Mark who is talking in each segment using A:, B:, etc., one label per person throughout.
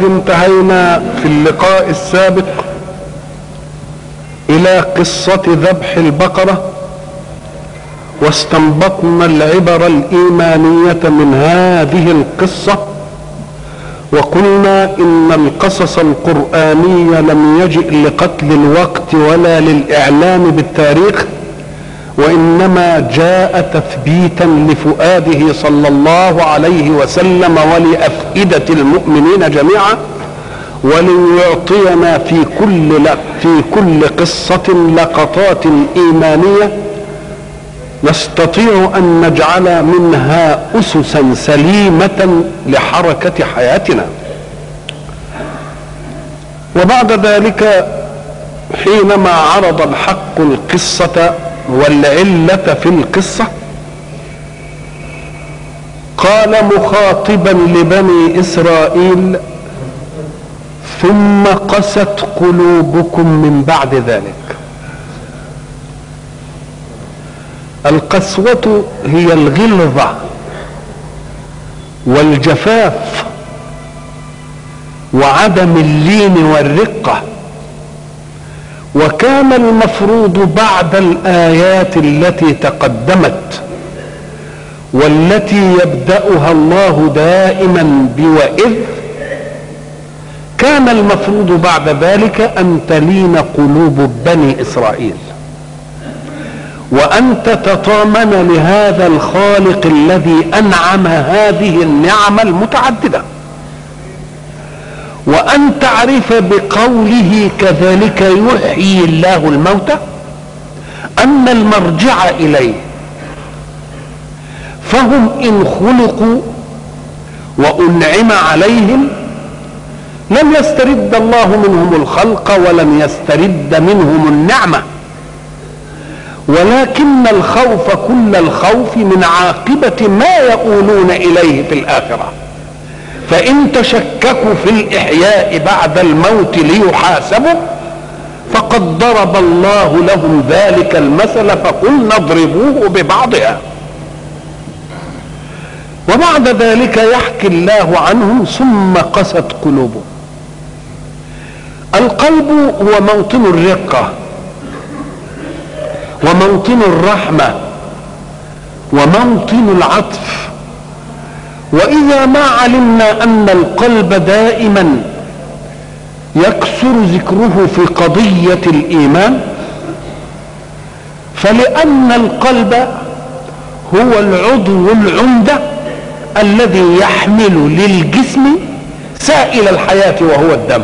A: انتهينا في اللقاء السابق الى قصه ذبح البقره واستنبطنا العبر الايمانيه من هذه القصه وقلنا ان القصص القراني لم يجئ لقتل الوقت ولا للاعلام بالتاريخ وانما جاء تثبيتا لفؤاده صلى الله عليه وسلم ولافئده المؤمنين جميعا وليعطينا في كل في كل قصه لقطات ايمانيه نستطيع ان نجعل منها اسسا سليمه لحركه حياتنا وبعد ذلك حينما عرض الحق القصه والعله في القصه قال مخاطبا لبني اسرائيل ثم قست قلوبكم من بعد ذلك القسوة هي الغلظة والجفاف وعدم اللين والرقة وكان المفروض بعد الآيات التي تقدمت والتي يبدأها الله دائما بوإذ كان المفروض بعد ذلك أن تلين قلوب بني إسرائيل وأن تتطامن لهذا الخالق الذي أنعم هذه النعم المتعددة وأن تعرف بقوله كذلك يحيي الله الموتى أن المرجع إليه فهم إن خلقوا وأنعم عليهم لم يسترد الله منهم الخلق ولم يسترد منهم النعمه ولكن الخوف كل الخوف من عاقبة ما يؤولون إليه في الآخرة فإن تشككوا في الإحياء بعد الموت ليحاسبوا فقد ضرب الله لهم ذلك المثل فقلنا اضربوه ببعضها وبعد ذلك يحكي الله عنهم ثم قست قلوبهم القلب هو موطن الرقه وموطن الرحمه وموطن العطف واذا ما علمنا ان القلب دائما يكثر ذكره في قضيه الايمان فلان القلب هو العضو العمده الذي يحمل للجسم سائل الحياه وهو الدم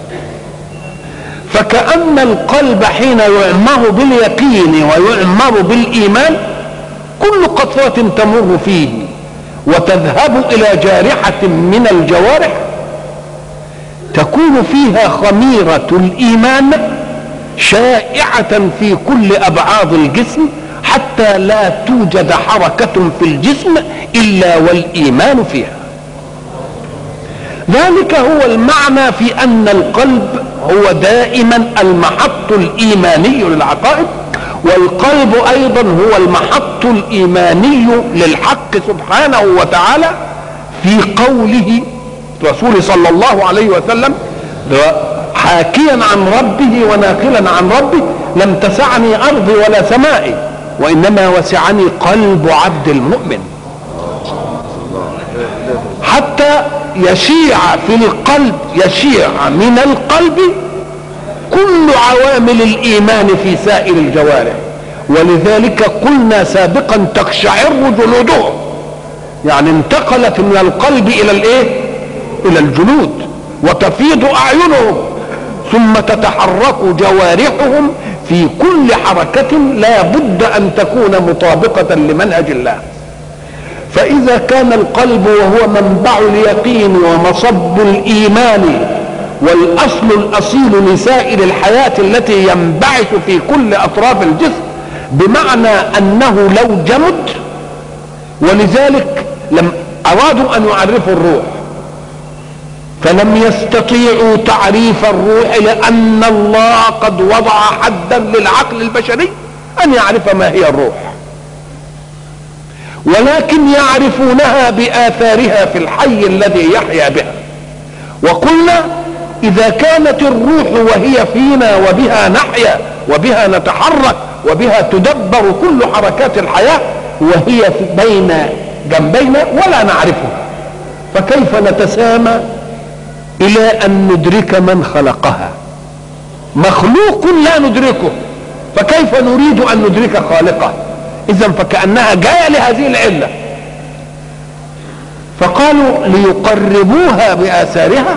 A: فكأن القلب حين يعمر باليقين ويعمر بالإيمان كل قطرة تمر فيه وتذهب إلى جارحة من الجوارح تكون فيها خميرة الإيمان شائعة في كل أبعاد الجسم حتى لا توجد حركة في الجسم إلا والإيمان فيها ذلك هو المعنى في أن القلب هو دائما المحط الإيماني للعقائد والقلب أيضا هو المحط الإيماني للحق سبحانه وتعالى في قوله رسول صلى الله عليه وسلم حاكيا عن ربه وناقلا عن ربه لم تسعني أرضي ولا سمائي وإنما وسعني قلب عبد المؤمن حتى يشيع في القلب يشيع من القلب كل عوامل الايمان في سائر الجوارح ولذلك قلنا سابقا تقشعر جلودهم يعني انتقلت من القلب الى الايه الى الجلود وتفيض اعينهم ثم تتحرك جوارحهم في كل حركة لا بد ان تكون مطابقة لمنهج الله فإذا كان القلب وهو منبع اليقين ومصب الإيمان والأصل الأصيل لسائر الحياة التي ينبعث في كل أطراف الجسم بمعنى أنه لو جمد ولذلك لم أرادوا أن يعرفوا الروح فلم يستطيعوا تعريف الروح لأن الله قد وضع حدا للعقل البشري أن يعرف ما هي الروح ولكن يعرفونها بآثارها في الحي الذي يحيا بها وقلنا اذا كانت الروح وهي فينا وبها نحيا وبها نتحرك وبها تدبر كل حركات الحياه وهي في بين جنبينا ولا نعرفها فكيف نتسامى الى ان ندرك من خلقها مخلوق لا ندركه فكيف نريد ان ندرك خالقه اذا فكانها جايه لهذه العله فقالوا ليقربوها باثارها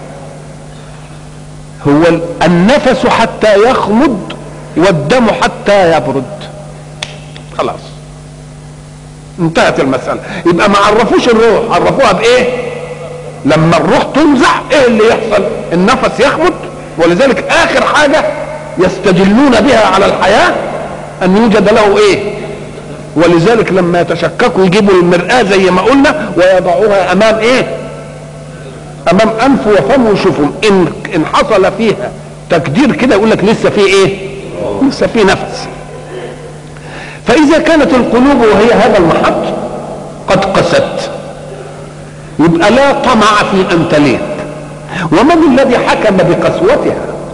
A: هو النفس حتى يخمد والدم حتى يبرد خلاص انتهت المسألة يبقى ما عرفوش الروح عرفوها بايه لما الروح تنزع ايه اللي يحصل النفس يخمد ولذلك اخر حاجة يستدلون بها على الحياة ان يوجد له ايه ولذلك لما يتشككوا يجيبوا المرآة زي ما قلنا ويضعوها امام ايه امام انف وفم ويشوفوا ان ان حصل فيها تكدير كده يقول لك لسه في ايه لسه في نفس فاذا كانت القلوب وهي هذا المحط قد قست يبقى لا طمع في ان تلين ومن الذي حكم بقسوتها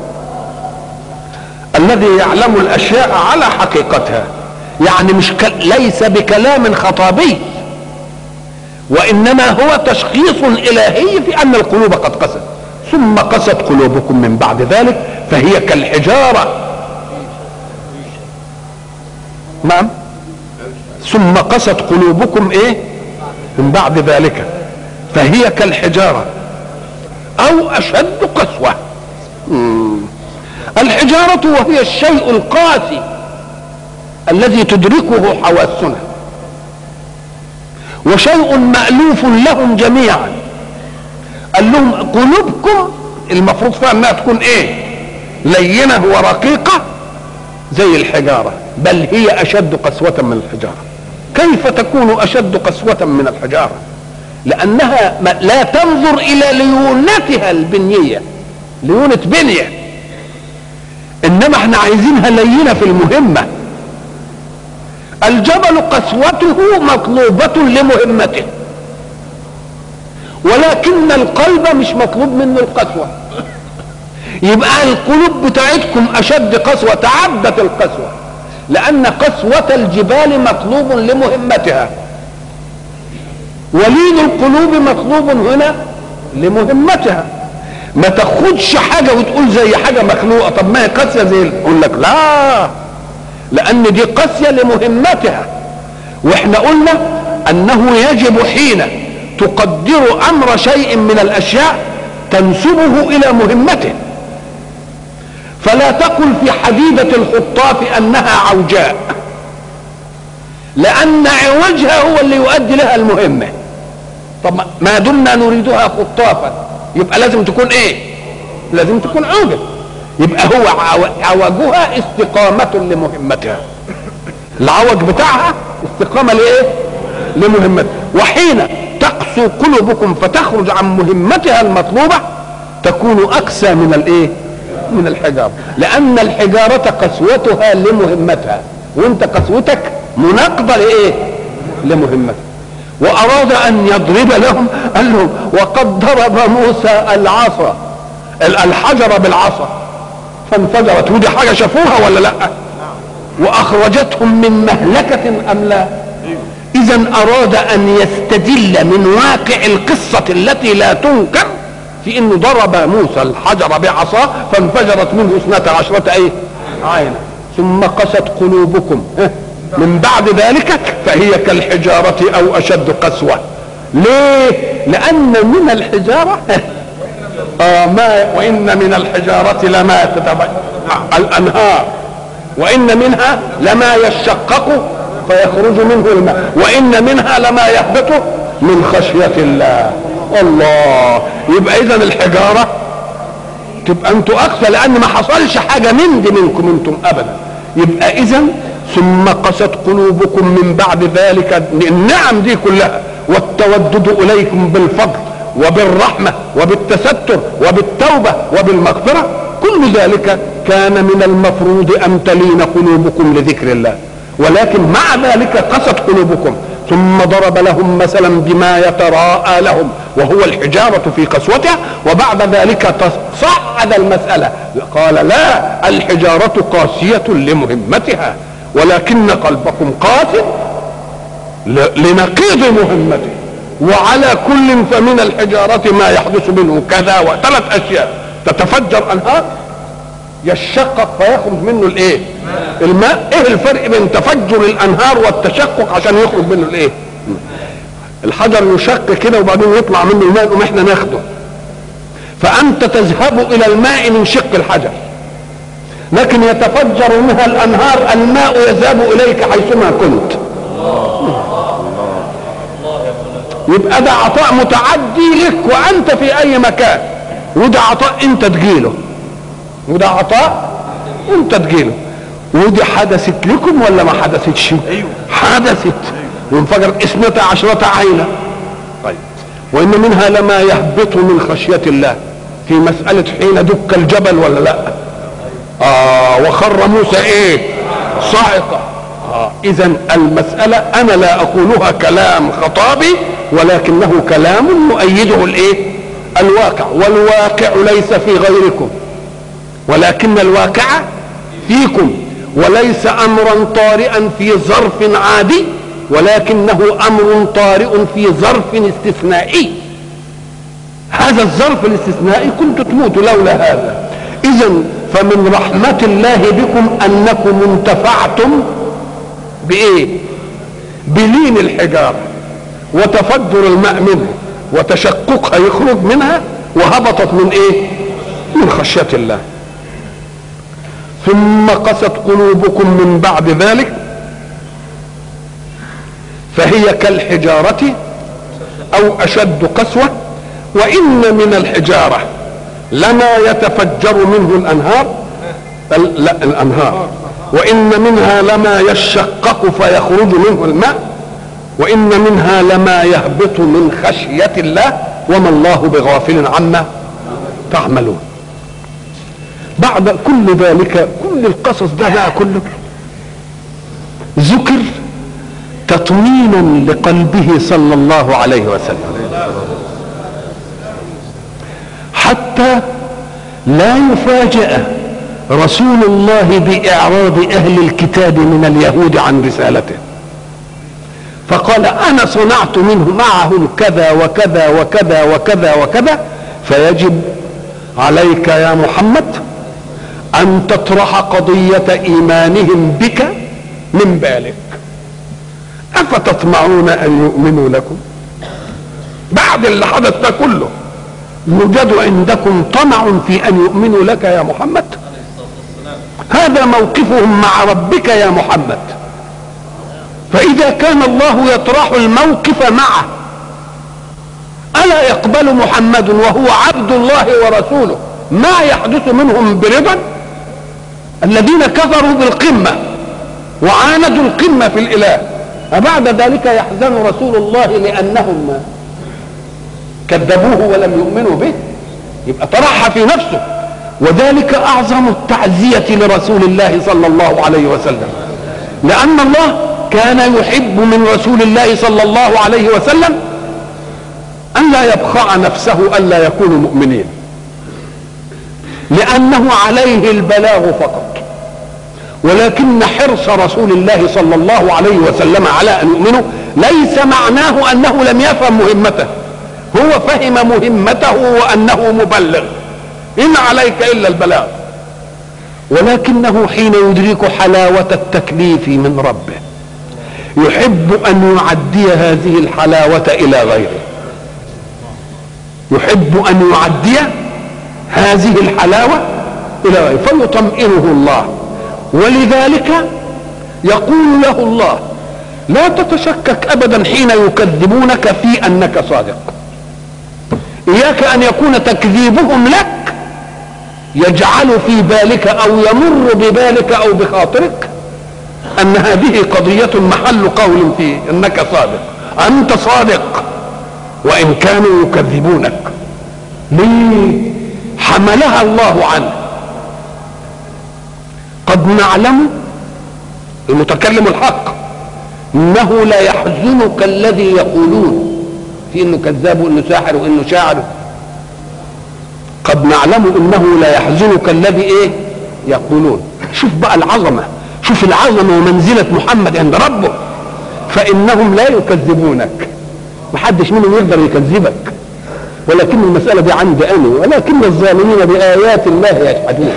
A: الذي يعلم الاشياء على حقيقتها يعني مش ك... ليس بكلام خطابي وانما هو تشخيص الهي في ان القلوب قد قست ثم قست قلوبكم من بعد ذلك فهي كالحجاره نعم ثم قست قلوبكم ايه من بعد ذلك فهي كالحجاره او اشد قسوه مم. الحجاره وهي الشيء القاسي الذي تدركه حواسنا وشيء مألوف لهم جميعا قال لهم قلوبكم المفروض فيها انها تكون ايه لينه ورقيقه زي الحجاره بل هي اشد قسوه من الحجاره كيف تكون اشد قسوه من الحجاره لانها لا تنظر الى ليونتها البنيه ليونه بنيه انما احنا عايزينها لينه في المهمه الجبل قسوته مطلوبة لمهمته ولكن القلب مش مطلوب منه القسوة يبقى القلوب بتاعتكم أشد قسوة تعدت القسوة لأن قسوة الجبال مطلوب لمهمتها ولين القلوب مطلوب هنا لمهمتها ما تاخدش حاجة وتقول زي حاجة مخلوقة طب ما هي قاسية زي يقول لك لا لان دي قاسية لمهمتها واحنا قلنا انه يجب حين تقدر امر شيء من الاشياء تنسبه الى مهمته فلا تقل في حديدة الخطاف انها عوجاء لان عوجها هو اللي يؤدي لها المهمة طب ما دمنا نريدها خطافا يبقى لازم تكون ايه لازم تكون عوجة يبقى هو عوجها استقامة لمهمتها العوج بتاعها استقامة لايه لمهمتها وحين تقسو قلوبكم فتخرج عن مهمتها المطلوبة تكون اقسى من الايه من الحجارة لان الحجارة قسوتها لمهمتها وانت قسوتك مناقضة لايه لمهمتها واراد ان يضرب لهم قال لهم وقد ضرب موسى العصا الحجر بالعصا فانفجرت ودي حاجه شافوها ولا لا واخرجتهم من مهلكه ام لا اذا اراد ان يستدل من واقع القصه التي لا تنكر في انه ضرب موسى الحجر بعصاه فانفجرت منه اثنتا عشرة ايه عينا ثم قست قلوبكم من بعد ذلك فهي كالحجارة او اشد قسوة ليه لان من الحجارة آه ما وان من الحجارة لما تتبع الانهار وان منها لما يشقق فيخرج منه الماء وان منها لما يهبط من خشية الله الله يبقى اذا الحجارة تبقى انتوا اقسى لان ما حصلش حاجة من دي منكم انتم ابدا يبقى اذا ثم قست قلوبكم من بعد ذلك النعم دي كلها والتودد اليكم بالفضل وبالرحمة وبالتستر وبالتوبة وبالمغفرة كل ذلك كان من المفروض أن تلين قلوبكم لذكر الله ولكن مع ذلك قست قلوبكم ثم ضرب لهم مثلا بما يتراءى لهم وهو الحجارة في قسوتها وبعد ذلك صعد المسألة قال لا الحجارة قاسية لمهمتها ولكن قلبكم قاسي لنقيض مهمته وعلى كل فمن الحجارة ما يحدث منه كذا وثلاث أشياء تتفجر أنهار يشقق فيخرج منه الايه الماء ايه الفرق بين تفجر الانهار والتشقق عشان يخرج منه الايه الحجر يشق كده وبعدين يطلع منه الماء نقوم احنا ناخده فانت تذهب الى الماء من شق الحجر لكن يتفجر منها الانهار الماء يذهب اليك حيثما كنت يبقى ده عطاء متعدي لك وانت في اي مكان وده عطاء انت تجيله وده عطاء انت تجيله ودي حدثت لكم ولا ما حدثتش
B: ايوه
A: حدثت وانفجر اثنتا عشرة عينا طيب وان منها لما يهبط من خشية الله في مسألة حين دك الجبل ولا لا اه وخر موسى ايه صاعقة آه اذا المسألة انا لا اقولها كلام خطابي ولكنه كلام يؤيده الايه الواقع والواقع ليس في غيركم ولكن الواقع فيكم وليس امرا طارئا في ظرف عادي ولكنه امر طارئ في ظرف استثنائي هذا الظرف الاستثنائي كنت تموت لولا هذا اذا فمن رحمة الله بكم انكم انتفعتم بايه بلين الحجارة وتفجر الماء منه وتشققها يخرج منها وهبطت من ايه من خشية الله ثم قست قلوبكم من بعد ذلك فهي كالحجارة أو أشد قسوة وإن من الحجارة لما يتفجر منه الأنهار لا الأنهار وإن منها لما يشقق فيخرج منه الماء وإن منها لما يهبط من خشية الله وما الله بغافل عما تعملون بعد كل ذلك كل القصص ده بقى كله ذكر تطمينا لقلبه صلى الله عليه وسلم حتى لا يفاجأ رسول الله بإعراض أهل الكتاب من اليهود عن رسالته فقال أنا صنعت منه معهم كذا وكذا وكذا وكذا وكذا فيجب عليك يا محمد أن تطرح قضية إيمانهم بك من بالك أفتطمعون أن يؤمنوا لكم بعد اللي حدث ده كله يوجد عندكم طمع في أن يؤمنوا لك يا محمد هذا موقفهم مع ربك يا محمد فإذا كان الله يطرح الموقف معه ألا يقبل محمد وهو عبد الله ورسوله ما يحدث منهم برضا الذين كفروا بالقمة وعاندوا القمة في الإله أبعد ذلك يحزن رسول الله لأنهم كذبوه ولم يؤمنوا به يبقى طرحها في نفسه وذلك أعظم التعزية لرسول الله صلى الله عليه وسلم لأن الله كان يحب من رسول الله صلى الله عليه وسلم أن لا يبخع نفسه ألا يكونوا مؤمنين لأنه عليه البلاغ فقط ولكن حرص رسول الله صلى الله عليه وسلم على أن يؤمنوا ليس معناه أنه لم يفهم مهمته هو فهم مهمته وأنه مبلغ إن عليك إلا البلاغ ولكنه حين يدرك حلاوة التكليف من ربه يحب أن يعدي هذه الحلاوة إلى غيره يحب أن يعدي هذه الحلاوة إلى غيره فيطمئنه الله ولذلك يقول له الله لا تتشكك أبدا حين يكذبونك في أنك صادق إياك أن يكون تكذيبهم لك يجعل في بالك أو يمر ببالك أو بخاطرك أن هذه قضية محل قول فيه أنك صادق أنت صادق وإن كانوا يكذبونك ليه حملها الله عنه قد نعلم المتكلم الحق انه لا يحزنك الذي يقولون في انه كذاب وانه ساحر وانه شاعر قد نعلم انه لا يحزنك الذي ايه يقولون شوف بقى العظمه شوف العظمه ومنزله محمد عند ربه فانهم لا يكذبونك محدش منهم يقدر يكذبك ولكن المساله دي عندي انا ولكن الظالمين بايات الله يجحدون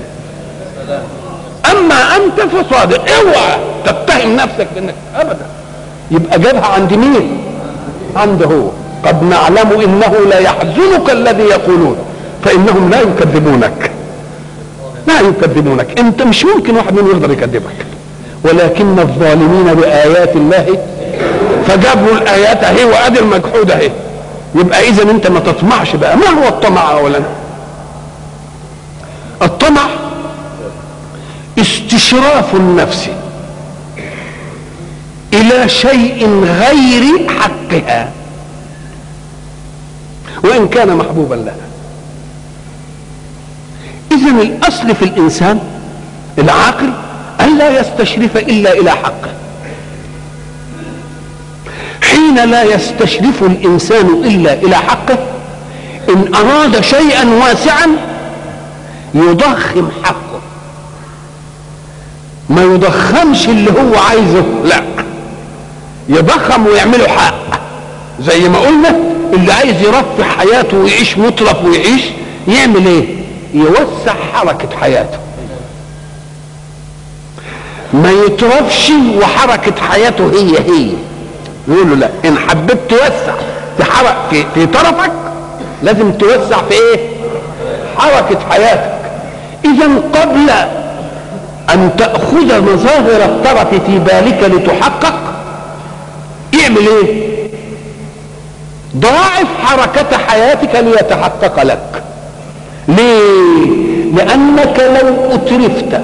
A: اما انت فصادق اوعى تتهم نفسك بانك ابدا يبقى جابها عند مين عنده هو قد نعلم انه لا يحزنك الذي يقولون فانهم لا يكذبونك لا يكذبونك انت مش ممكن واحد منهم يقدر يكذبك ولكن الظالمين بايات الله فجابوا الايات اهي وادي المجحود اهي يبقى اذا انت ما تطمعش بقى ما هو الطمع اولا الطمع استشراف النفس الى شيء غير حقها وان كان محبوبا لها اذا الاصل في الانسان العاقل الا يستشرف الا الى حقه حين لا يستشرف الانسان الا الى حقه ان اراد شيئا واسعا يضخم حقه ما يضخمش اللي هو عايزه لا يضخم ويعمله حق زي ما قلنا اللي عايز يرفع حياته ويعيش مطرف ويعيش يعمل ايه يوسع حركة حياته ما يترفش وحركة حياته هي هي يقول له لا ان حبيت توسع في حرك في, في طرفك لازم توسع في ايه حركة حياتك اذا قبل ان تأخذ مظاهر الطرف في بالك لتحقق اعمل ايه ضاعف حركة حياتك ليتحقق لك ليه لانك لو اترفت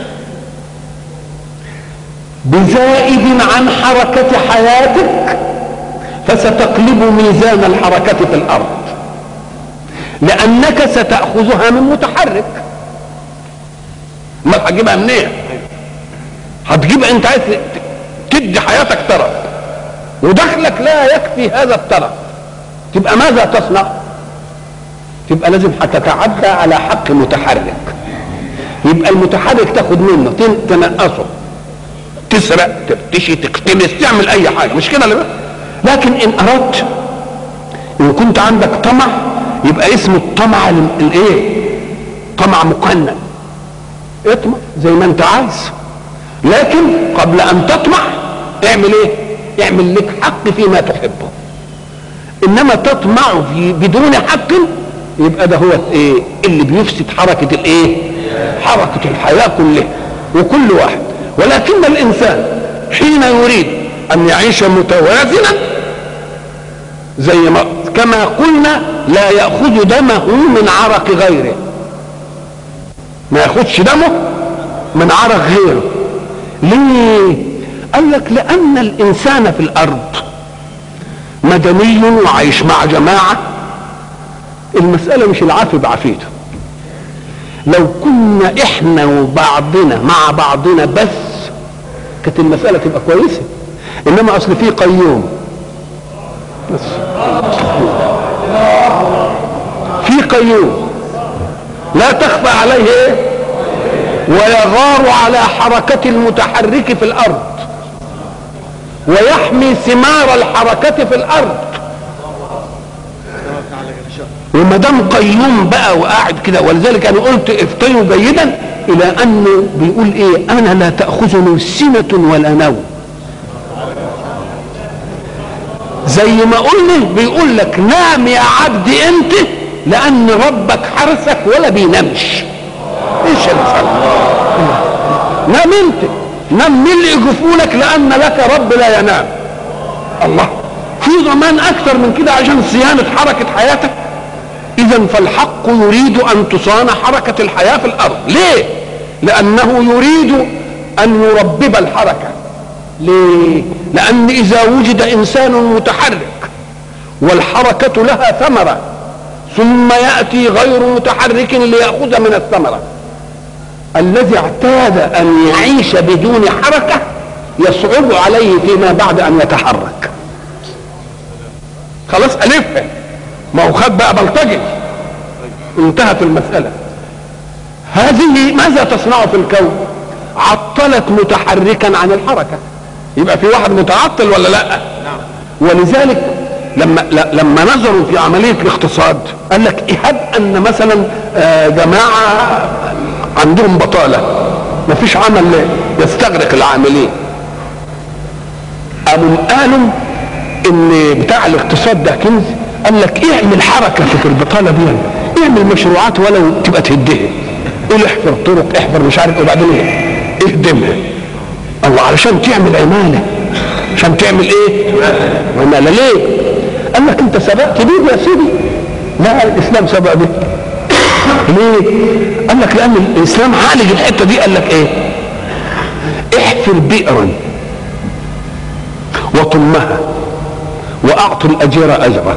A: بزائد عن حركة حياتك فستقلب ميزان الحركة في الأرض لأنك ستأخذها من متحرك ما هتجيبها منين هتجيبها انت عايز تدي حياتك طرف ودخلك لا يكفي هذا الطرف تبقى ماذا تصنع تبقى لازم هتتعدى على حق متحرك يبقى المتحرك تاخد منه تنقصه تسرق تفتشي تقتنص تعمل اي حاجه مش كده اللي لكن ان اردت ان كنت عندك طمع يبقى اسمه الطمع الايه طمع مقنن اطمع زي ما انت عايز لكن قبل ان تطمع اعمل ايه اعمل لك حق فيما تحبه انما تطمع في بدون حق يبقى ده هو ايه اللي بيفسد حركه الايه حركه الحياه كلها وكل واحد ولكن الانسان حين يريد ان يعيش متوازنا زي ما كما قلنا لا ياخذ دمه من عرق غيره ما ياخذش دمه من عرق غيره ليه قال لك لان الانسان في الارض مدني وعايش مع جماعه المساله مش العافي بعافيته لو كنا احنا وبعضنا مع بعضنا بس كانت المسألة تبقى كويسة إنما أصل في قيوم بس في قيوم لا تخفى عليه إيه ويغار على حركة المتحرك في الأرض ويحمي ثمار الحركة في الأرض وما دام قيوم بقى وقاعد كده ولذلك انا قلت افتنوا جيدا الى انه بيقول ايه انا لا تاخذني سنه ولا نوم زي ما قلنا بيقول لك نام يا عبد انت لان ربك حرسك ولا بينامش ايش الفرق نام انت نام ملء جفونك لان لك رب لا ينام الله في ضمان اكثر من كده عشان صيانه حركه حياتك اذا فالحق يريد ان تصان حركه الحياه في الارض ليه لانه يريد ان يربب الحركه ليه لان اذا وجد انسان متحرك والحركه لها ثمره ثم ياتي غير متحرك لياخذ من الثمره الذي اعتاد ان يعيش بدون حركه يصعب عليه فيما بعد ان يتحرك خلاص الفها ما هو خد بقى بلطجي انتهت المساله هذه ماذا تصنع في الكون عطلت متحركا عن الحركه يبقى في واحد متعطل ولا لا ولذلك لما لما نظروا في عمليه الاقتصاد قال لك هب ان مثلا آه، جماعه عندهم بطاله ما فيش عمل يستغرق العاملين قاموا قالوا ان بتاع الاقتصاد ده كنز قال لك اعمل حركه في البطاله دي اعمل مشروعات ولو تبقى تهدها قول احفر طرق احفر مش عارف وبعدين ايه اهدمها الله علشان تعمل عماله عشان تعمل ايه عماله ليه قال لك انت سبقت بيه يا سيدي لا الاسلام سبق بيه ليه قال لك لان الاسلام عالج الحته دي قال لك ايه احفر بئرا وطمها واعطوا الاجير اجرا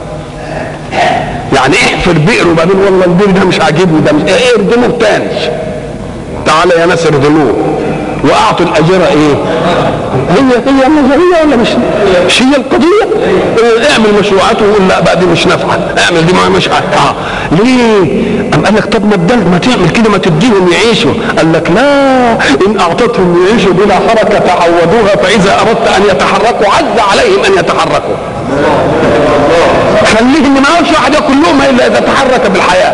A: يعني احفر بئر وبعدين والله البئر ده مش عاجبني ده مش ايه اردموه تاني تعالى يا ناس اردموه واعطوا الاجر ايه هي هي النظريه ولا مش مش هي القضيه إيه اعمل مشروعات وقول لا بقى دي مش نافعه اعمل دي ما مش اه ليه ام قال لك طب ما بدل ما تعمل كده ما تديهم يعيشوا قال لك لا ان اعطتهم يعيشوا بلا حركه تعودوها فاذا اردت ان يتحركوا عز عليهم ان يتحركوا خليه ان ما يعرفش واحد ياكل لقمه الا اذا تحرك بالحياه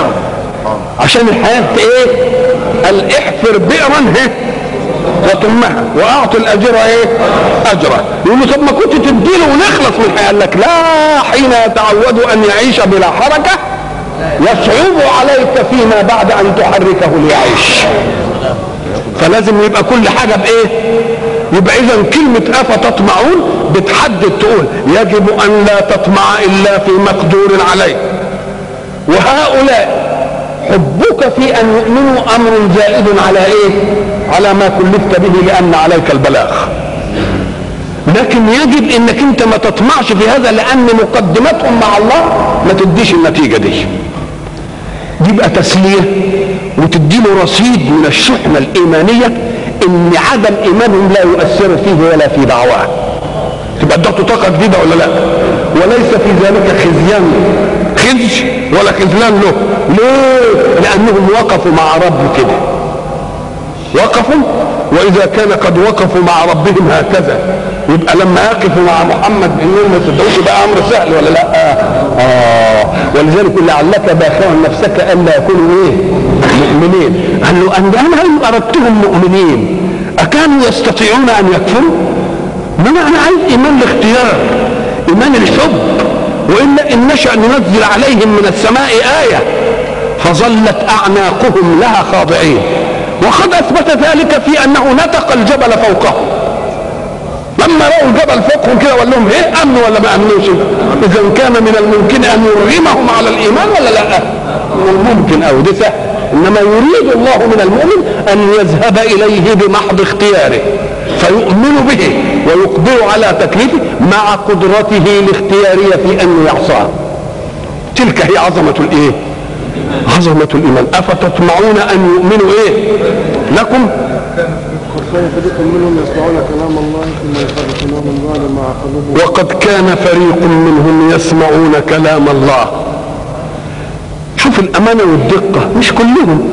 A: عشان الحياه ايه قال احفر بئرا وطمها واعطوا الاجر ايه اجره يقول له طب ما كنت تديله ونخلص من الحياه قال لك لا حين يتعود ان يعيش بلا حركه يصعب عليك فيما بعد ان تحركه ليعيش فلازم يبقى كل حاجه بايه يبقى اذا كلمه افتطمعون بتحدد تقول يجب ان لا تطمع الا في مقدور عليه وهؤلاء حبك في ان يؤمنوا امر زائد على ايه على ما كلفت به لان عليك البلاغ لكن يجب انك انت ما تطمعش في هذا لان مقدمتهم مع الله ما تديش النتيجه دي دي بقى تسليه وتدي له رصيد من الشحنه الايمانيه ان عدم ايمانهم لا يؤثر فيه ولا في دعواه تبقى ادته طاقه جديده ولا لا وليس في ذلك خزيان خزي ولا خذلان له ليه لانهم وقفوا مع رب كده وقفوا واذا كان قد وقفوا مع ربهم هكذا يبقى لما يقفوا مع محمد انهم ما يصدقوش يبقى امر سهل ولا لا اه ولذلك لعلك باخع نفسك الا يكونوا ايه مؤمنين قال له ان انا هل اردتهم مؤمنين اكانوا يستطيعون ان يكفروا ما انا عايز ايمان الاختيار ايمان الحب والا ان نشا ننزل عليهم من السماء ايه فظلت اعناقهم لها خاضعين وقد اثبت ذلك في انه نطق الجبل فوقهم لما راوا الجبل فوقهم كده وقال لهم ايه امنوا ولا ما امنوش اذا كان من الممكن ان يرغمهم على الايمان ولا لا من الممكن او ده سهل انما يريد الله من المؤمن ان يذهب اليه بمحض اختياره فيؤمن به ويقدر على تكليفه مع قدرته الاختياريه في انه يعصاه تلك هي عظمه الايه عظمه الايمان افتطمعون ان يؤمنوا ايه لكم
B: كان فريق منهم يسمعون كلام الله ثم يحرفونه من بعد ما عقلوه
A: وقد كان فريق منهم يسمعون كلام الله شوف الامانه والدقه مش كلهم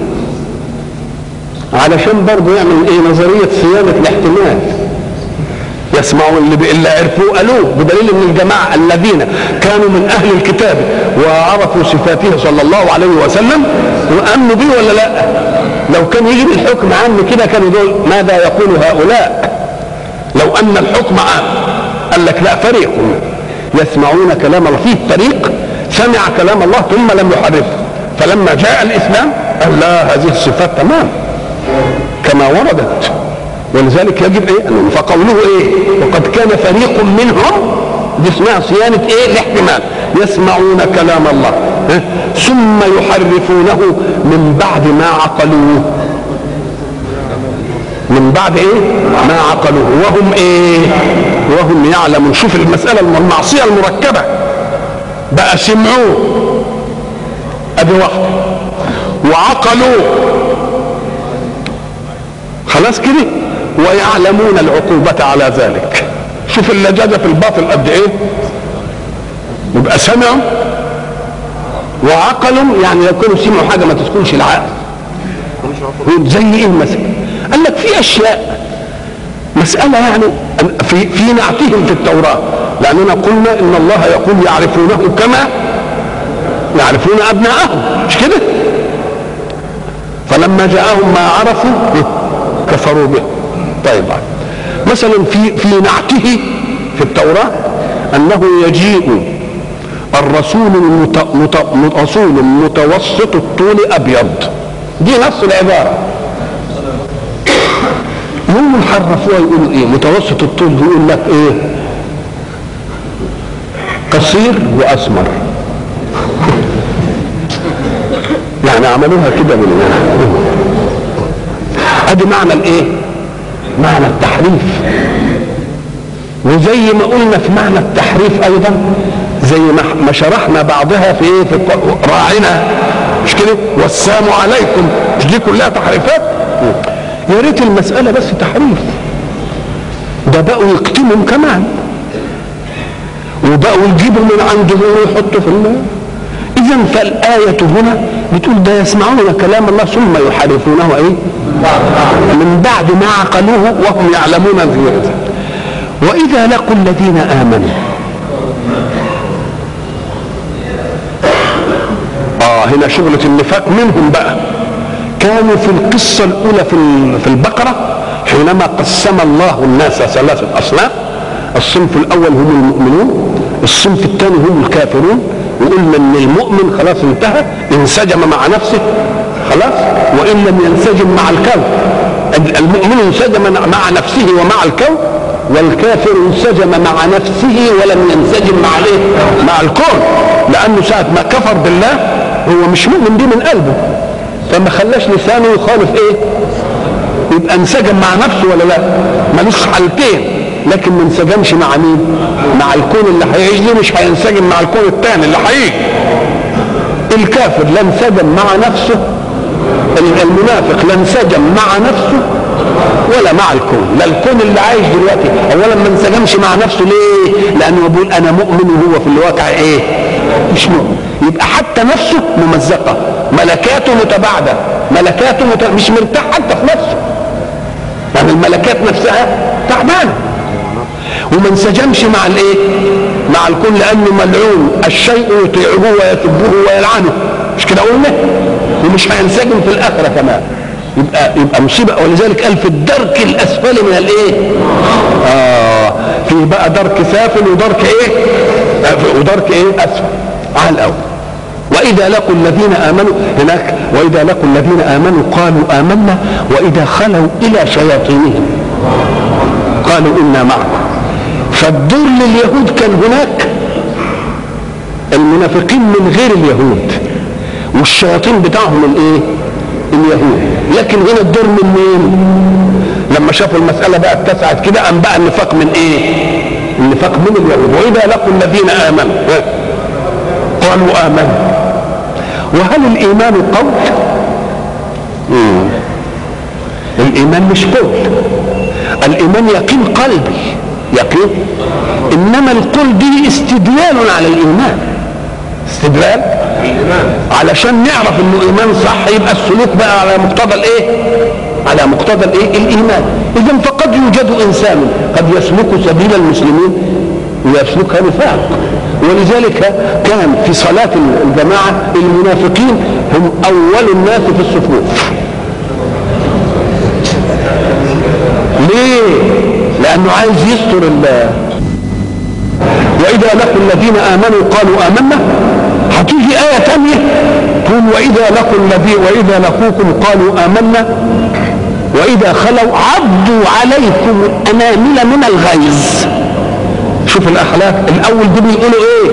A: علشان برضه يعمل ايه نظريه صيانه الاحتمال يسمعوا اللي اللي عرفوه قالوه بدليل ان الجماعه الذين كانوا من اهل الكتاب وعرفوا صفاته صلى الله عليه وسلم وامنوا به ولا لا؟ لو كان يجي الحكم عام كده كانوا دول ماذا يقول هؤلاء؟ لو ان الحكم عام قال لك لا فريق يسمعون كلام الله فيه فريق سمع كلام الله ثم لم يحرفه فلما جاء الاسلام قال لا هذه الصفات تمام كما وردت ولذلك يجب ايه أنه فقوله ايه وقد كان فريق منهم دي اسمها صيانة ايه الاحتمال يسمعون كلام الله ها؟ ثم يحرفونه من بعد ما عقلوه من بعد ايه ما عقلوه وهم ايه وهم يعلمون شوف المسألة المعصية المركبة بقى سمعوه ادي واحدة وعقلوه خلاص كده ويعلمون العقوبة على ذلك شوف اللجاجة في الباطل قد ايه يبقى سمعوا وعقلوا يعني لو كانوا سمعوا حاجة ما تسكنش العقل زي ايه مثلا قال لك في اشياء مسألة يعني في في نعتهم في التوراة لأننا قلنا إن الله يقول يعرفونه كما يعرفون أبناءهم مش كده؟ فلما جاءهم ما عرفوا كفروا به طيب مثلا في في نعته في التوراة أنه يجيء الرسول المت... مت... رسول متوسط الطول أبيض دي نص العبارة يوم حرفوها يقولوا ايه متوسط الطول يقول لك ايه قصير واسمر يعني عملوها كده من ادي معنى الايه معنى التحريف وزي ما قلنا في معنى التحريف ايضا زي ما شرحنا بعضها في ايه في راعنا مش كده والسلام عليكم مش دي كلها تحريفات يا ريت المسألة بس تحريف ده بقوا يكتموا كمان وبقوا يجيبوا من عندهم ويحطوا في الله إذا فالآية هنا بتقول ده يسمعون كلام الله ثم يحرفونه إيه؟ من بعد ما عقلوه وهم يعلمون ذلك وإذا لقوا الذين آمنوا آه هنا شغلة النفاق منهم بقى كانوا في القصة الأولى في في البقرة حينما قسم الله الناس ثلاثة أصناف الصنف الأول هم المؤمنون الصنف الثاني هم الكافرون وقلنا ان المؤمن خلاص انتهى انسجم مع نفسه خلاص وان لم ينسجم مع الكون المؤمن انسجم مع نفسه ومع الكون والكافر انسجم مع نفسه ولم ينسجم مع الايه؟ مع الكون لانه ساعه ما كفر بالله هو مش مؤمن بيه من قلبه فما خلاش لسانه يخالف ايه يبقى انسجم مع نفسه ولا لا ملوش حالتين لكن ما انسجمش مع مين مع الكون اللي هيعيش دي مش هينسجم مع الكون الثاني اللي هيجي الكافر لا انسجم مع نفسه المنافق لا انسجم مع نفسه ولا مع الكون لا الكون اللي عايش دلوقتي اولا ما انسجمش مع نفسه ليه لانه بيقول انا مؤمن وهو في الواقع ايه مش مؤمن يبقى حتى نفسه ممزقه ملكاته متباعده ملكاته مت... مش مرتاح حتى في نفسه يعني الملكات نفسها تعبانه وما انسجمش مع الايه مع الكون لانه ملعون الشيء يطيعه ويسبه ويلعنه مش كده قلنا ومش هينسجم في الاخره كمان يبقى يبقى مصيبه ولذلك قال في الدرك الاسفل من الايه اه في بقى درك سافل ودرك ايه ودرك ايه اسفل على الاول واذا لقوا الذين امنوا هناك واذا لقوا الذين امنوا قالوا امنا واذا خلوا الى شياطينهم قالوا انا معكم فالدور لليهود كان هناك المنافقين من غير اليهود والشياطين بتاعهم الايه اليهود لكن هنا الدور من مين لما شافوا المسألة بقى اتسعت كده قام بقى النفاق من ايه النفاق من اليهود واذا لقوا الذين امنوا قالوا امنا وهل الايمان قول مم. الايمان مش قول الايمان يقين قلبي يقين انما القول دي استدلال على الايمان استدلال علشان نعرف انه ايمان صح يبقى السلوك بقى على مقتضى الايه على مقتضى الايه الايمان اذا فقد يوجد انسان قد يسلك سبيل المسلمين ويسلكها نفاق ولذلك كان في صلاة الجماعة المنافقين هم أول الناس في الصفوف ليه؟ لأنه عايز يستر الله وإذا لقوا الذين آمنوا قالوا آمنا هتيجي آية تانية تقول وإذا لقوا الذي وإذا لقوكم قالوا آمنا وإذا خلوا عضوا عليكم الأنامل من الغيظ شوف الأخلاق الأول دي بيقولوا إيه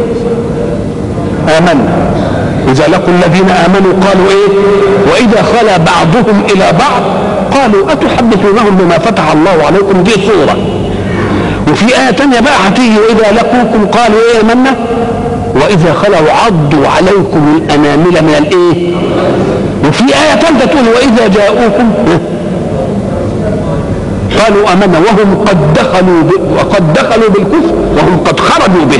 A: آمنا إذا لقوا الذين آمنوا قالوا إيه وإذا خلا بعضهم إلى بعض قالوا أتحدثونهم بما فتح الله عليكم دي صورة وفي آية تانية بقى هتيجي وإذا لقوكم قالوا إيه آمنا وإذا خلوا عضوا عليكم الأنامل من الإيه وفي آية ثالثة تقول وإذا جاءوكم قالوا امنا وهم قد دخلوا ب... وقد دخلوا بالكفر وهم قد خرجوا به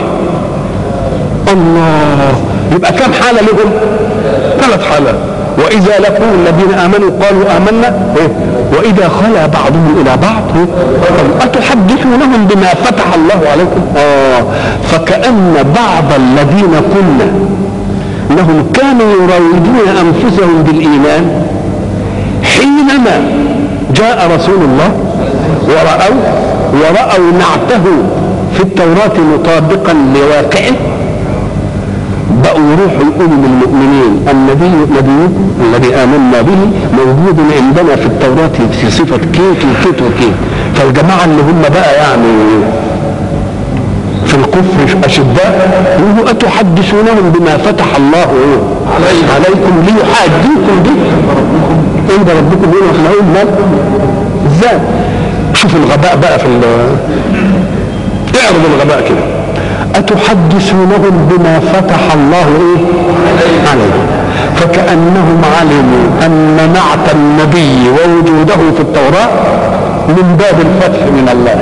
A: الله يبقى كم حاله لهم ثلاث حالات واذا لقوا الذين امنوا قالوا امنا إيه؟ واذا خلا بعضهم الى بعض إيه؟ قالوا اتحدثونهم بما فتح الله عليكم اه فكان بعض الذين قلنا انهم كانوا يراودون انفسهم بالايمان حينما جاء رسول الله ورأوا ورأوا نعته في التوراة مطابقا لواقعه بقوا يروحوا يقولوا للمؤمنين النبي نبيكم الذي آمنا به موجود عندنا في التوراة في صفة كيت وكيت وكيت فالجماعة اللي هم بقى يعني في الكفر أشداء يقولوا أتحدثونهم بما فتح الله عليكم ليحاجوكم به عند ربكم هنا احنا نقول مال ازاي شوف الغباء بقى في اعرض الغباء كده أتحدثونهم بما فتح الله إيه؟ عليهم فكأنهم علموا أن نعت النبي ووجوده في التوراة من باب الفتح من الله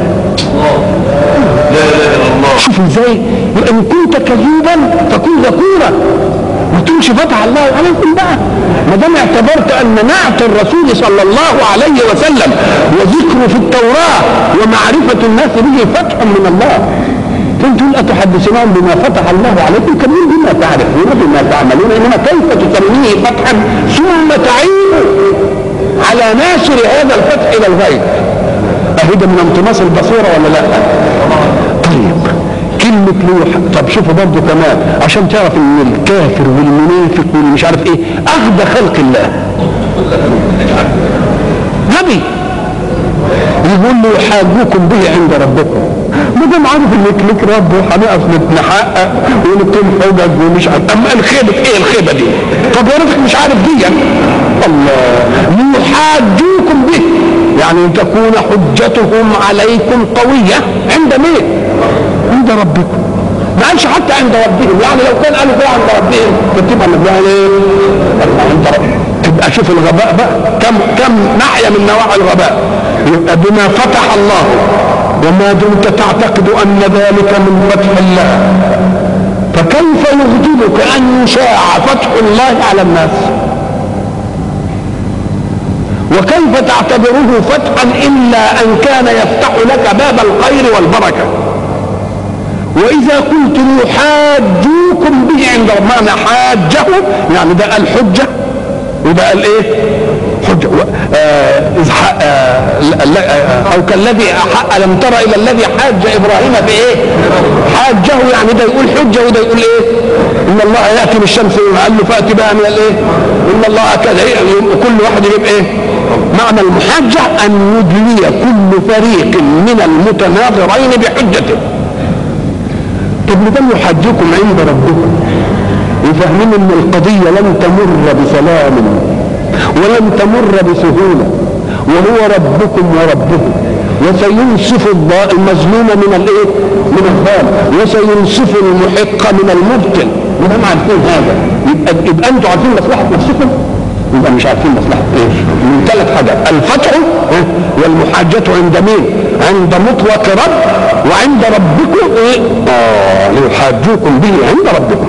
A: شوف ازاي وان كنت كذوبا فكن ذكورا ما تقولش فتح الله عليكم بقى ما دام اعتبرت ان نعت الرسول صلى الله عليه وسلم وذكره في التوراه ومعرفه الناس به فتح من الله كنتم اتحدثونهم بما فتح الله عليكم كمين بما تعرفون بما تعملون انما كيف تسميه فتحا ثم تعيب على ناشر هذا الفتح الى الغيب اهدى من انطماس البصيره ولا لا؟ طيب كلمة لوح طب شوفوا برضه كمان عشان تعرف ان الكافر والمنافق والمش عارف ايه اغبى خلق الله غبي يقول له يحاجوكم به عند ربكم ما دام عارف ان لك رب وهنقف نحقق ونقيم حجج ومش عارف اما الخيبه ايه الخيبه دي؟ طب يا رفق مش عارف دي الله يحاجوكم به يعني تكون حجتهم عليكم قويه عند مين؟ عند ربكم ما قالش حتى عند ربهم يعني لو كان قالوا كده عند ربهم كنت تبقى مبنيه ايه؟ عند ربهم تبقى شوف الغباء بقى كم كم ناحيه من نواحي الغباء يبقى بما فتح الله وما دمت تعتقد ان ذلك من فتح الله فكيف يغضبك ان يشاع فتح الله على الناس وكيف تعتبره فتحا الا ان كان يفتح لك باب الخير والبركه واذا قلت يحاجوكم به عند معنى حاجه يعني ده قال حجه وده قال ايه حجه آه آه او كالذي الم تر الى الذي حاج ابراهيم في ايه حاجه يعني ده يقول حجه وده يقول ايه ان الله ياتي بالشمس قال له فاتي بها من الايه ان الله كذا كل واحد يجيب ايه معنى المحاجه ان يدلي كل فريق من المتناظرين بحجته طب ما يحاجكم عند ربكم وفاهمين ان القضية لن تمر بسلام ولن تمر بسهولة وهو ربكم وربهم وسينصف المظلوم من الايه؟ من الظالم وسينصف المحق من المبطل ودام عارفين هذا يبقى يبقى انتوا عارفين مصلحة نفسكم يبقى مش عارفين مصلحة ايه؟ من ثلاث حاجات الفتح والمحاجة عند مين؟ عند مطلق رب وعند ربكم ايه؟ اه ليحاجوكم به عند ربكم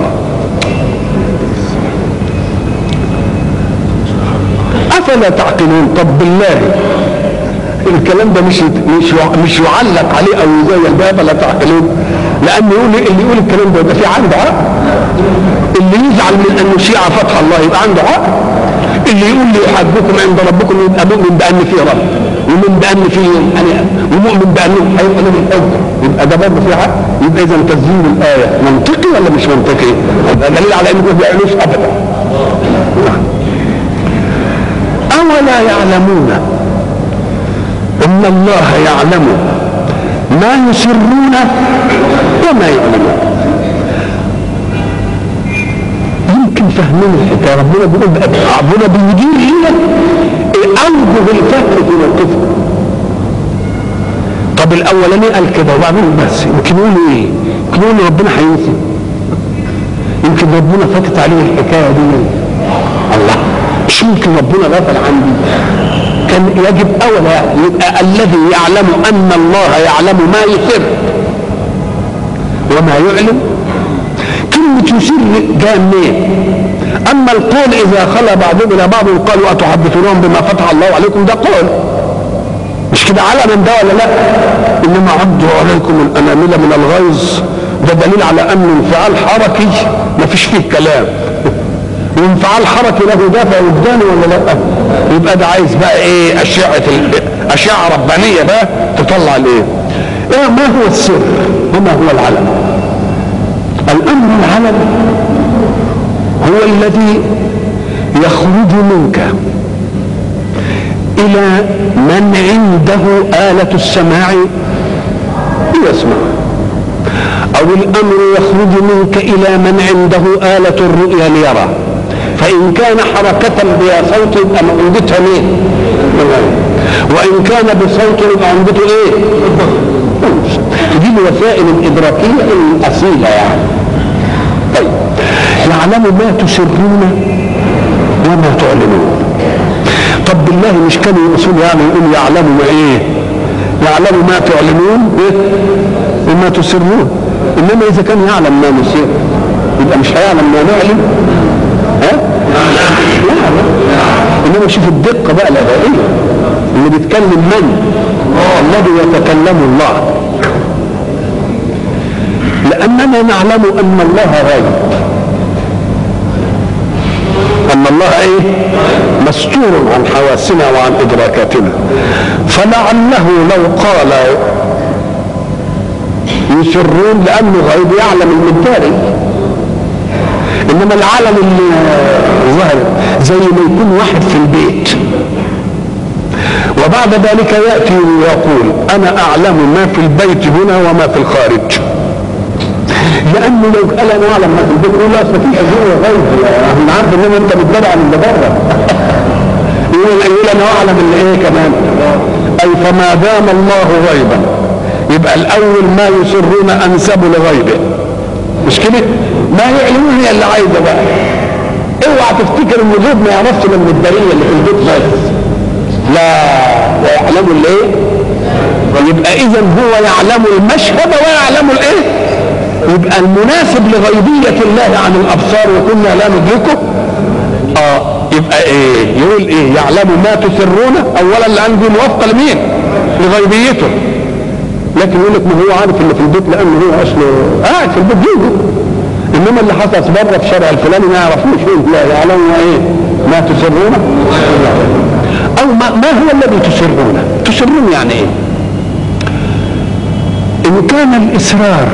A: افلا تعقلون طب بالله الكلام ده مش مش مش يعلق عليه او يزين ده افلا تعقلون لان يقول اللي يقول الكلام ده يبقى في عنده عقل اللي يزعل من ان يشيع فتح الله يبقى عنده عقل اللي يقول لي يحبكم عند ربكم يبقى مؤمن بان في رب ومؤمن بان في يعني ومؤمن بانه هيبقى له الحجه يبقى ده برضه في عقل يبقى اذا تسجيل الايه منطقي ولا مش منطقي؟ ده دليل على انه ما بيعملوش ابدا أولا يعلمون أن الله يعلم ما يسرون وما يعلمون يمكن فهمين الحكاية ربنا بيقول ربنا بيدير هنا أوجه الفهم في موقفه طب الأولاني قال كده وبعدين بس يمكن يقولوا إيه؟ يمكن يقولوا ربنا هينسي يمكن ربنا فاتت عليه الحكاية دي الله مش ممكن ربنا غفل عني كان يجب اولا يبقى الذي يعلم ان الله يعلم ما يسر وما يعلم كلمة يسر جاء منين؟ أما القول إذا خلى بعضهم إلى بعض قالوا أتحدثونهم بما فتح الله عليكم ده قول مش كده علم ده ولا لا؟ إنما عضوا عليكم الأنامل من الغيظ ده دليل على أن انفعال حركي ما فيش فيه كلام وانفعال حركي له دافع وجداني ولا لا؟ يبقى ده عايز بقى ايه أشعة أشعة ربانية بقى تطلع الايه؟ إيه ما هو السر؟ وما هو العلم؟ الأمر العلم هو الذي يخرج منك إلى من عنده آلة السماع ليسمع أو الأمر يخرج منك إلى من عنده آلة الرؤيا ليرى فإن كان حركة بها صوت يبقى عندتها مين؟ وإن كان بصوت يبقى عندته إيه؟ دي الوسائل الإدراكية الأصيلة يعني طيب يعلم ما تسرون وما تعلنون طب بالله مش كان الرسول يعني يقول يعلم ما ايه يعلم ما تعلنون إيه؟ وما تسرون انما اذا كان يعلم ما نسر يبقى مش هيعلم ما نعلم ها يعلم انما شوف الدقه بقى الادائيه اللي بيتكلم من الذي يتكلم الله لأننا نعلم أن الله غيب أن الله إيه مستور عن حواسنا وعن إدراكاتنا فلعله لو قال يسرون لأنه غيب يعلم المداري إنما العالم اللي ظهر زي ما يكون واحد في البيت وبعد ذلك يأتي ويقول أنا أعلم ما في البيت هنا وما في الخارج لانه لو قال انا اعلم ما في البيت يقول لا اصل في اشياء غيب انا عارف ان انت بتدافع عن اللي بره يقول يقول انا اعلم اللي ايه كمان اي فما دام الله غيبا يبقى الاول ما يسرون انسبوا لغيبه مش كده؟ ما يعلمون هي اللي عايزه بقى اوعى تفتكر ان الغيب ما يعرفش من الدليل اللي في البيت بس لا ده يعلموا الايه؟ يبقى اذا هو يعلم المشهد ويعلم الايه؟ يبقى المناسب لغيبية الله عن الأبصار وكنا لا ندركه اه يبقى ايه يقول ايه يعلم ما تسرون اولا لان دي موافقه لمين لغيبيته لكن يقول لك ما هو عارف اللي في البيت لانه هو اصله قاعد في البيت جوه انما اللي حصل بره في شارع الفلاني ما يعرفوش ايه لا يعلم ايه ما تسرون او ما, ما هو الذي تسرون تسرون يعني ايه ان كان الاصرار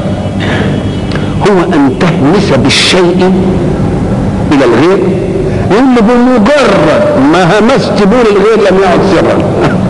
A: هو ان تهمس بالشيء الى الغير يقول له بمجرد ما همست بول الغير لم يعد سرا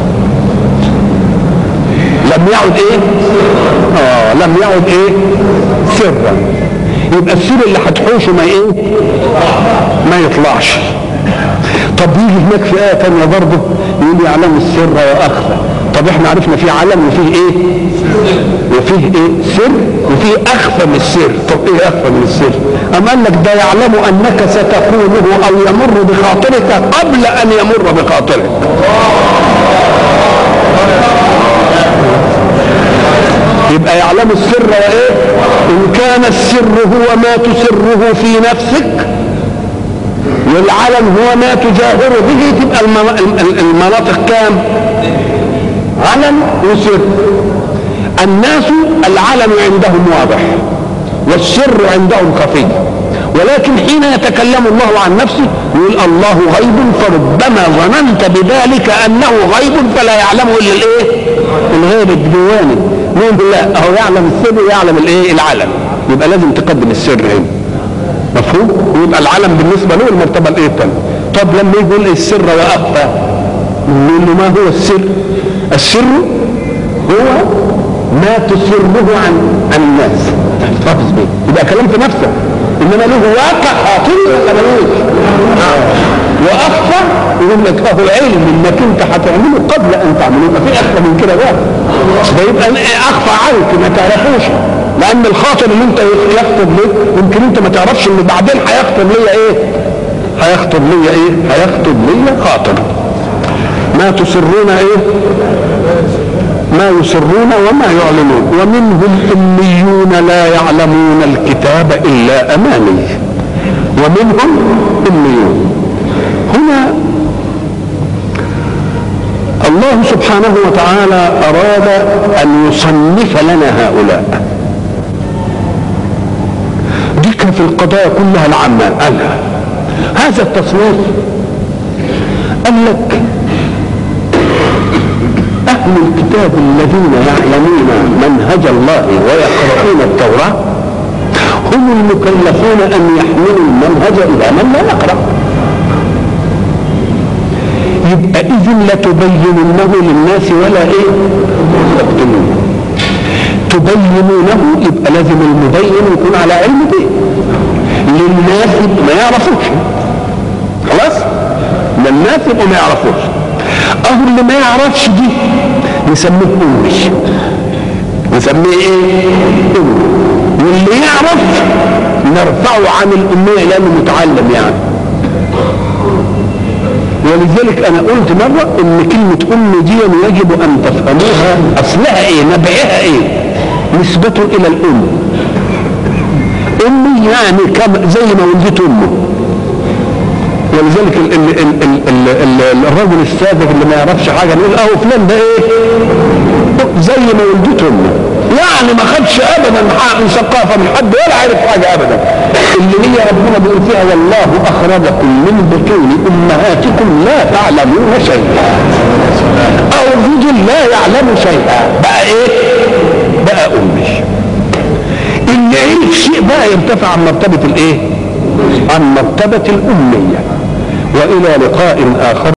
A: لم يعد ايه اه لم يعد ايه سرا يبقى السر اللي هتحوشه ما ايه ما يطلعش طب يجي هناك في آية تانية برضه يقول يعلم السر وأخفى طب احنا عرفنا في علم وفيه ايه وفيه ايه سر وفيه اخفى من السر طب ايه اخفى من السر ام قال لك ده يعلم انك ستقوله او يمر بخاطرك قبل ان يمر بخاطرك يبقى يعلم السر وايه ان كان السر هو ما تسره في نفسك والعلم هو ما تجاهر به تبقى المناطق كام علم وسر الناس العلم عندهم واضح والسر عندهم خفي ولكن حين يتكلم الله عن نفسه يقول الله غيب فربما ظننت بذلك انه غيب فلا يعلمه الا الايه؟ الغيب الديواني نقول لا هو يعلم السر ويعلم الايه؟ العلم يبقى لازم تقدم السر هنا مفهوم؟ ويبقى العلم بالنسبه له المرتبه الايه الثانيه طب لما يقول السر واخفى نقول له ما هو السر؟ السر هو ما تسره عن عن الناس تحتفظ به يبقى كلام في نفسك انما له واقع حاطط ولا ملوش واخفى يقول لك اهو العلم انك انت هتعمله قبل ان تعمله يبقى في اخفى من كده بقى ده يبقى اخفى عنك ما تعرفوش لان الخاطر اللي انت يخطب لك يمكن انت ما تعرفش ان بعدين هيخطب ليا ايه هيخطب ليا ايه هيخطب ليا خاطر ما تسرون ايه ما يسرون وما يعلنون ومنهم اميون لا يعلمون الكتاب الا اماني ومنهم اميون هنا الله سبحانه وتعالى اراد ان يصنف لنا هؤلاء ديك في القضايا كلها العامه قالها هذا التصنيف قال لك أهل الكتاب الذين يعلمون منهج الله ويقرؤون التوراة هم المكلفون أن يحملوا المنهج إلى من لا يقرأ يبقى إذن لا تبينونه للناس ولا إيه تكتمونه تبينونه يبقى لازم المبين يكون على علم به للناس ما يعرفوش خلاص للناس يبقوا ما يعرفوش اهو اللي ما يعرفش دي نسميه امي نسميه ايه امي واللي يعرف نرفعه عن الاميه لانه متعلم يعني ولذلك انا قلت مره ان كلمه ام دي يجب ان تفهموها اصلها ايه نبعها ايه نسبة الى الام امي يعني كم زي ما ولدت امه ولذلك ال ال ال ال ال ال الرجل الساذج اللي ما يعرفش حاجه نقول اهو فلان ده ايه زي ما ولدته امه يعني ما خدش ابدا حق ثقافه من حد ولا عرف حاجه ابدا اللي هي ربنا بيقول فيها والله اخرجكم من بطون امهاتكم لا تعلمون شيئا او الرجل لا يعلم شيئا بقى ايه بقى امي اللي عرف شيء بقى يرتفع عن مرتبه الايه عن مرتبه الاميه والى لقاء اخر